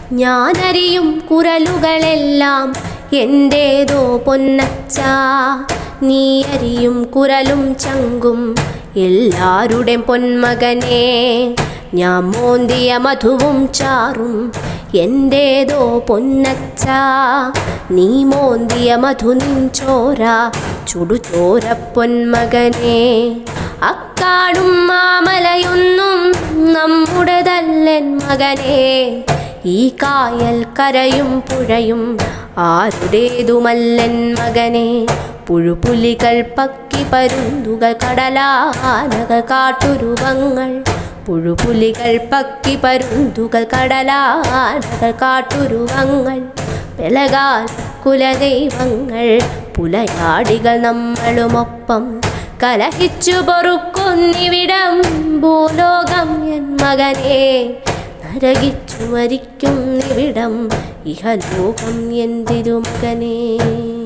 ഞാനറിയും കുരലുകളെല്ലാം എൻ്റേതോ പൊന്നച്ച നീ അരിയും കുരലും ചങ്കും എല്ലാരുടെ പൊന്മകനെ ഞാൻ മോന്തിയ മധുവും ചാറും എൻ്റേതോ പൊന്നച്ച നീ മോന്തിയ മധു നിൻ ചോര ചുടുചോര പൊന്മകനെ അക്കാടും മാമലയൊന്നും നമ്മുടെതല്ലൻ മകനെ ഈ കായൽ കരയും പുഴയും ആരുടേതുമല്ലൻ മകനെ പുഴുപുലികൾ പക്കി പരുന്തുകൾ കടലാനകൾ കാട്ടുരുവങ്ങൾ പുഴുപുലികൾ പക്കി പരുന്തുകൾ കടലാനകൾ കാട്ടുരുവങ്ങൾ പെലകാൽ കുലദൈവങ്ങൾ പുലയാടികൾ നമ്മളുമൊപ്പം കലഹിച്ചു പൊറുക്കുന്നിവിടം ഭൂലോകം എൻ മകനെ നരകിച്ചു മരിക്കുന്നിവിടം ഇഹലോകം എന്തിരു മകനേ